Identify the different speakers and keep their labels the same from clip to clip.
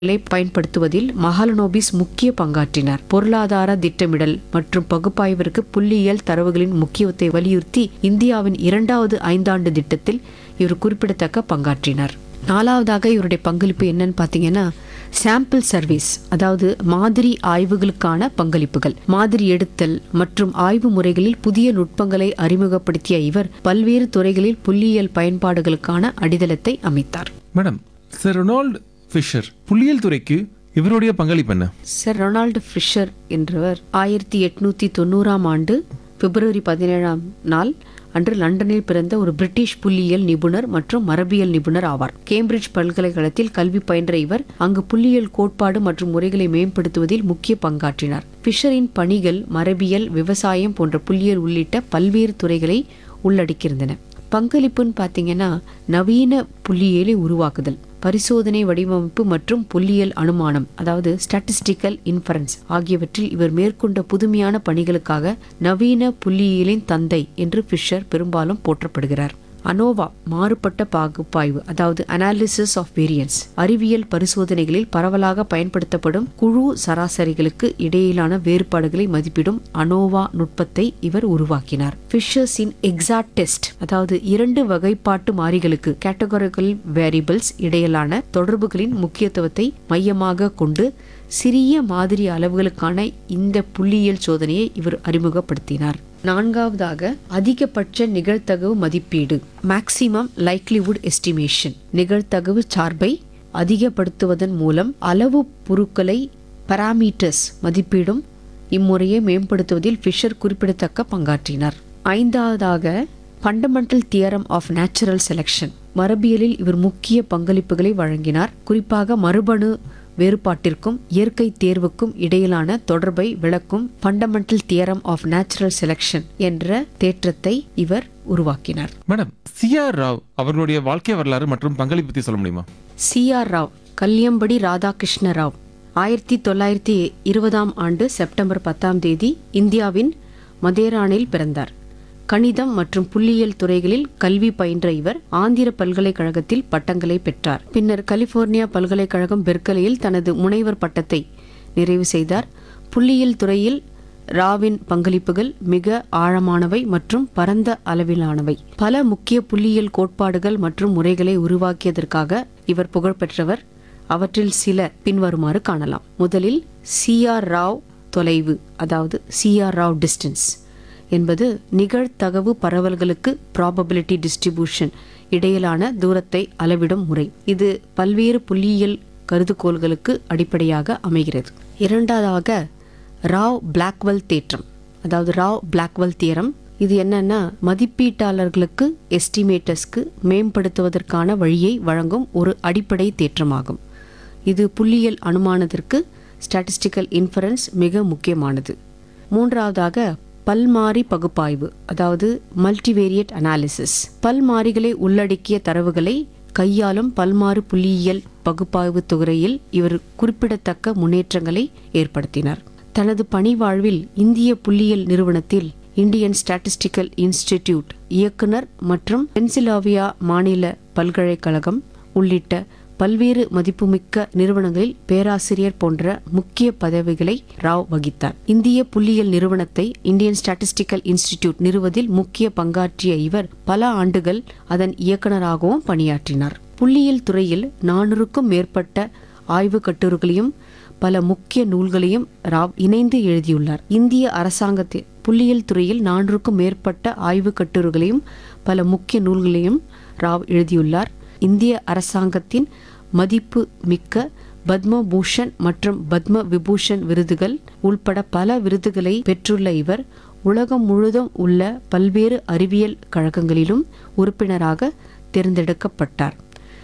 Speaker 1: களை பயன்படுத்துவதில் மஹாலனோபிஸ் முக்கிய பங்காற்றினார் பொருளாதார திட்டமிடல் மற்றும் பகுப்பாய்விற்கு புள்ளியியல் தரவுகளின் முக்கியத்துவத்தை வலியுறுத்தி இந்தியாவின் இரண்டாவது ஐந்தாண்டு திட்டத்தில் இவர் குறிப்பிடத்தக்க பங்காற்றினார் நாலாவதாக இவருடைய பங்களிப்பு என்னன்னு பார்த்தீங்கன்னா சாம்பிள் சர்வீஸ் அதாவது மாதிரி ஆய்வுகளுக்கான பங்களிப்புகள் மாதிரி எடுத்தல் மற்றும் ஆய்வு முறைகளில் புதிய நுட்பங்களை அறிமுகப்படுத்திய இவர் பல்வேறு துறைகளில் புள்ளியியல் பயன்பாடுகளுக்கான அடித்தளத்தை அமைத்தார்
Speaker 2: மேடம் சார் ரொனால்டு ஃபிஷர் புள்ளியியல் துறைக்கு இவருடைய பங்களிப்பு என்ன
Speaker 1: சர் ரொனால்டு ஃபிஷர் என்றவர் ஆயிரத்தி எட்நூத்தி தொண்ணூறாம் ஆண்டு பிப்ரவரி பதினேழாம் நாள் அன்று லண்டனில் பிறந்த ஒரு பிரிட்டிஷ் புள்ளியியல் நிபுணர் மற்றும் மரபியல் நிபுணர் ஆவார் கேம்பிரிட்ஜ் பல்கலைக்கழகத்தில் கல்வி பயின்ற இவர் அங்கு புள்ளியியல் கோட்பாடு மற்றும் முறைகளை மேம்படுத்துவதில் முக்கிய பங்காற்றினார் ஃபிஷரின் பணிகள் மரபியல் விவசாயம் போன்ற புள்ளியியல் உள்ளிட்ட பல்வேறு துறைகளை உள்ளடக்கியிருந்தன பங்களிப்புன்னு பார்த்தீங்கன்னா நவீன புள்ளியியலை உருவாக்குதல் பரிசோதனை வடிவமைப்பு மற்றும் புள்ளியியல் அனுமானம் அதாவது ஸ்டாட்டிஸ்டிக்கல் இன்ஃபரன்ஸ் ஆகியவற்றில் இவர் மேற்கொண்ட புதுமையான பணிகளுக்காக நவீன புள்ளியியலின் தந்தை என்று ஃபிஷர் பெரும்பாலும் போற்றப்படுகிறார் அனோவா மாறுபட்ட பகுப்பாய்வு அதாவது அனாலிசிஸ் ஆஃப் வேரியன்ஸ் அறிவியல் பரிசோதனைகளில் பரவலாக பயன்படுத்தப்படும் குழு சராசரிகளுக்கு இடையிலான வேறுபாடுகளை மதிப்பிடும் அனோவா நுட்பத்தை இவர் உருவாக்கினார் ஃபிஷர்ஸின் எக்ஸாக்ட் டெஸ்ட் அதாவது இரண்டு வகைப்பாட்டு மாறிகளுக்கு கேட்டகரிக்கல் வேரியபிள்ஸ் இடையிலான தொடர்புகளின் முக்கியத்துவத்தை மையமாக கொண்டு சிறிய மாதிரி அளவுகளுக்கான இந்த புள்ளியியல் சோதனையை இவர் அறிமுகப்படுத்தினார் நான்காவதாக அதிகபட்ச நிகழ்தகவு மதிப்பீடு மேக்சிமம் லைக்லிவுட் எஸ்டிமேஷன் நிகழ்தகவு சார்பை அதிகப்படுத்துவதன் மூலம் அளவு பொருட்களை பராமீட்டர்ஸ் மதிப்பீடும் இம்முறையை மேம்படுத்துவதில் ஃபிஷர் குறிப்பிடத்தக்க பங்காற்றினார் ஐந்தாவதாக fundamental theorem of natural selection மரபியலில் இவர் முக்கிய பங்களிப்புகளை வழங்கினார் குறிப்பாக மரபணு வேறுபாட்டிற்கும் இயற்கை தேர்வுக்கும் இடையிலான தொடர்பை விளக்கும் fundamental theorem of natural selection என்ற தேற்றத்தை இவர் உருவாக்கினார்
Speaker 2: மேடம் சி ஆர் ராவ் அவர்களுடைய வாழ்க்கை வரலாறு மற்றும் பங்களிப்பு பற்றி சொல்ல முடியுமா
Speaker 1: சி ஆர் ராவ் கல்யம்படி ராதாகிருஷ்ண ராவ் ஆயிரத்தி தொள்ளாயிரத்தி இருபதாம் ஆண்டு செப்டம்பர் பத்தாம் தேதி இந்தியாவின் மதேரானில் பிறந்தார் கணிதம் மற்றும் புள்ளியியல் துறைகளில் கல்வி பயின்ற இவர் ஆந்திர பல்கலைக்கழகத்தில் பட்டங்களை பெற்றார் பின்னர் கலிபோர்னியா பல்கலைக்கழகம் பெர்க்கலியில் தனது முனைவர் பட்டத்தை நிறைவு செய்தார் புள்ளியியல் துறையில் ராவின் பங்களிப்புகள் மிக ஆழமானவை மற்றும் பரந்த அளவிலானவை பல முக்கிய புள்ளியியல் கோட்பாடுகள் மற்றும் முறைகளை உருவாக்கியதற்காக இவர் புகழ்பெற்றவர் அவற்றில் சில பின்வருமாறு காணலாம் முதலில் சிஆர் ராவ் தொலைவு அதாவது சிஆர் ராவ் டிஸ்டன்ஸ் என்பது நிகழ்தகவு பரவல்களுக்கு ப்ராபபிலிட்டி டிஸ்ட்ரிபியூஷன் இடையிலான தூரத்தை அளவிடும் முறை இது பல்வேறு புள்ளியியல் கருதுகோள்களுக்கு அடிப்படையாக அமைகிறது இரண்டாவதாக ராவ் பிளாக்வெல் தேற்றம் அதாவது ராவ் பிளாக்வெல் தியரம் இது என்னன்னா மதிப்பீட்டாளர்களுக்கு எஸ்டிமேட்டர்ஸ்க்கு மேம்படுத்துவதற்கான வழியை வழங்கும் ஒரு அடிப்படை தேற்றமாகும் இது புள்ளியியல் அனுமானத்திற்கு ஸ்டாட்டிஸ்டிக்கல் இன்ஃபரன்ஸ் மிக முக்கியமானது மூன்றாவதாக பல்மாறி பகுப்பாய்வு அதாவது மல்டிவேரியட் அனாலிசிஸ் பல்மாறிகளை உள்ளடக்கிய தரவுகளை கையாளும் பல்மாறு புள்ளியியல் பகுப்பாய்வு துறையில் இவர் குறிப்பிடத்தக்க முன்னேற்றங்களை ஏற்படுத்தினார் தனது பணி வாழ்வில் இந்திய புள்ளியியல் நிறுவனத்தில் இந்தியன் ஸ்டாட்டிஸ்டிக்கல் இன்ஸ்டிடியூட் இயக்குனர் மற்றும் பென்சிலாவியா மாநில பல்கலைக்கழகம் உள்ளிட்ட பல்வேறு மதிப்புமிக்க நிறுவனங்களில் பேராசிரியர் போன்ற முக்கிய பதவிகளை ராவ் வகித்தார் இந்திய புள்ளியியல் நிறுவனத்தை இந்தியன் ஸ்டாட்டிஸ்டிக்கல் இன்ஸ்டிடியூட் நிறுவதில் முக்கிய பங்காற்றிய இவர் பல ஆண்டுகள் அதன் இயக்குனராகவும் பணியாற்றினார் புள்ளியியல் துறையில் நானூறுக்கும் மேற்பட்ட ஆய்வு கட்டுரைகளையும் பல முக்கிய நூல்களையும் ராவ் இணைந்து எழுதியுள்ளார் இந்திய அரசாங்கத்தில் புள்ளியியல் துறையில் நானூறுக்கும் மேற்பட்ட ஆய்வு கட்டுரைகளையும் பல முக்கிய நூல்களையும் ராவ் எழுதியுள்ளார் இந்திய அரசாங்கத்தின் மதிப்பு மிக்க பத்ம பூஷன் மற்றும் பத்ம விபூஷன் விருதுகள் உள்பட பல விருதுகளை பெற்றுள்ள இவர் உலகம் முழுதும் உள்ள பல்வேறு அறிவியல் கழகங்களிலும் உறுப்பினராக தேர்ந்தெடுக்கப்பட்டார்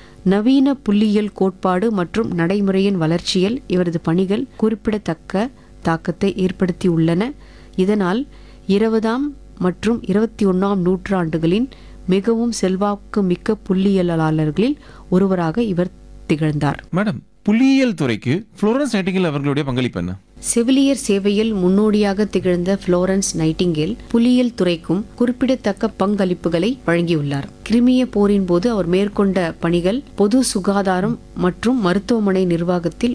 Speaker 1: நவீன புள்ளியியல் கோட்பாடு மற்றும் நடைமுறையின் வளர்ச்சியில் இவரது பணிகள் குறிப்பிடத்தக்க தாக்கத்தை ஏற்படுத்தியுள்ளன இதனால் இருபதாம் மற்றும் இருபத்தி ஒன்றாம் நூற்றாண்டுகளின் மிகவும் செல்வாக்கு மிக்க புள்ளியியலாளர்களில் ஒருவராக இவர் திகழ்ந்தார்
Speaker 2: மேடம் புள்ளியியல் துறைக்கு புளோரன்ஸ் நைட்டிங்கல் அவர்களுடைய பங்களிப்பு என்ன
Speaker 1: செவிலியர் சேவையில் முன்னோடியாக திகழ்ந்த புளோரன்ஸ் நைட்டிங்கேல் புலியியல் துறைக்கும் குறிப்பிடத்தக்க பங்களிப்புகளை வழங்கியுள்ளார் கிரிமிய போரின் போது அவர் மேற்கொண்ட பணிகள் பொது சுகாதாரம் மற்றும் மருத்துவமனை நிர்வாகத்தில்